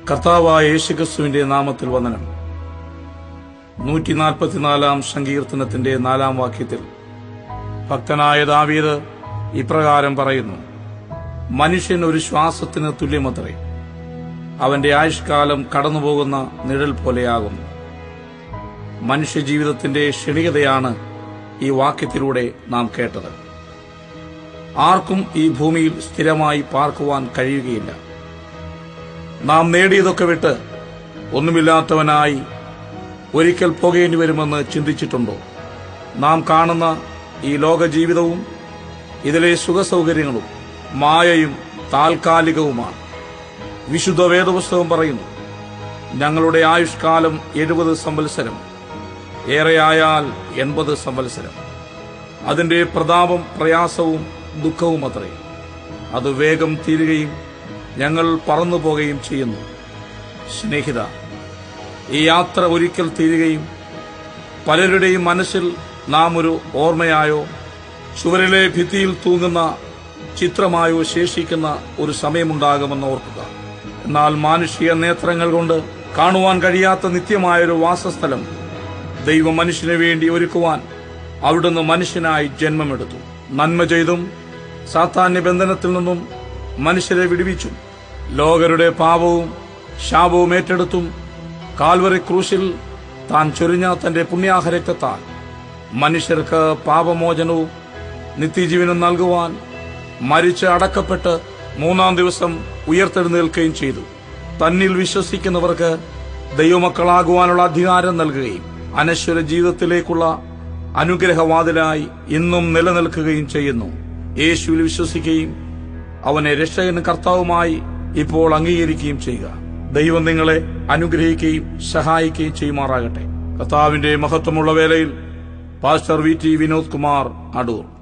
കർത്താവായ യേശുക്രിസ്തുവിന്റെ നാമത്തിൽ വന്ദനം നൂറ്റി നാൽപ്പത്തിനാലാം സങ്കീർത്തനത്തിന്റെ നാലാം വാക്യത്തിൽ ഭക്തനായ ദാവീദ് ഇപ്രകാരം പറയുന്നു മനുഷ്യൻ ഒരു ശ്വാസത്തിന് തുല്യമത്രേ അവന്റെ ആയുഷ്കാലം കടന്നുപോകുന്ന നിഴൽ പോലെയാകുന്നു മനുഷ്യജീവിതത്തിന്റെ ക്ഷണികതയാണ് ഈ വാക്യത്തിലൂടെ നാം കേട്ടത് ആർക്കും ഈ ഭൂമിയിൽ സ്ഥിരമായി പാർക്കുവാൻ കഴിയുകയില്ല നാം നേടിയതൊക്കെ വിട്ട് ഒന്നുമില്ലാത്തവനായി ഒരിക്കൽ പോകേണ്ടി വരുമെന്ന് ചിന്തിച്ചിട്ടുണ്ടോ നാം കാണുന്ന ഈ ലോക ജീവിതവും ഇതിലെ സുഖസൗകര്യങ്ങളും മായയും താൽക്കാലികവുമാണ് വിശുദ്ധ വേദപുസ്തകം പറയുന്നു ഞങ്ങളുടെ ആയുഷ്കാലം എഴുപത് സംവത്സരം ഏറെയായാൽ എൺപത് സംവത്സരം അതിന്റെ പ്രതാപം പ്രയാസവും ദുഃഖവും അത്രേ അത് വേഗം തീരുകയും ഞങ്ങൾ പറന്നു പോകുകയും ചെയ്യുന്നു സ്നേഹിത ഈ യാത്ര ഒരിക്കൽ തീരുകയും പലരുടെയും മനസ്സിൽ നാം ഒരു ഓർമ്മയായോ ചുവരിലെ ഭിത്തിയിൽ തൂങ്ങുന്ന ചിത്രമായോ ശേഷിക്കുന്ന ഒരു സമയമുണ്ടാകുമെന്ന് ഓർക്കുക എന്നാൽ മാനുഷിക നേത്രങ്ങൾ കൊണ്ട് കാണുവാൻ കഴിയാത്ത നിത്യമായൊരു വാസസ്ഥലം ദൈവം മനുഷ്യന് വേണ്ടി ഒരുക്കുവാൻ അവിടുന്ന് മനുഷ്യനായി ജന്മമെടുത്തു നന്മ ചെയ്തും സാത്താന്യ ബന്ധനത്തിൽ നിന്നും മനുഷ്യരെ വിടുവിച്ചു ലോകരുടെ പാപവും ശാപവും ഏറ്റെടുത്തും കാൽവറി ക്രൂശിൽ താൻ ചൊരിഞ്ഞ തന്റെ പുണ്യാഹരക്തത്താൽ മനുഷ്യർക്ക് പാപമോചനവും നിത്യജീവനും നൽകുവാൻ മരിച്ച് അടക്കപ്പെട്ട് മൂന്നാം ദിവസം ഉയർത്തെഴുന്നേൽക്കുകയും ചെയ്തു തന്നിൽ വിശ്വസിക്കുന്നവർക്ക് ദൈവമക്കളാകുവാനുള്ള അധികാരം നൽകുകയും അനശ്വര ജീവിതത്തിലേക്കുള്ള അനുഗ്രഹവാതിലായി ഇന്നും നിലനിൽക്കുകയും ചെയ്യുന്നു യേശുവിൽ വിശ്വസിക്കുകയും അവനെ രക്ഷകനും കർത്താവുമായി ഇപ്പോൾ അംഗീകരിക്കുകയും ചെയ്യുക ദൈവം നിങ്ങളെ അനുഗ്രഹിക്കുകയും സഹായിക്കുകയും ചെയ്യുമാറാകട്ടെ കർത്താവിന്റെ മഹത്വമുള്ള വേലയിൽ pastor V T Vinod Kumar Adoor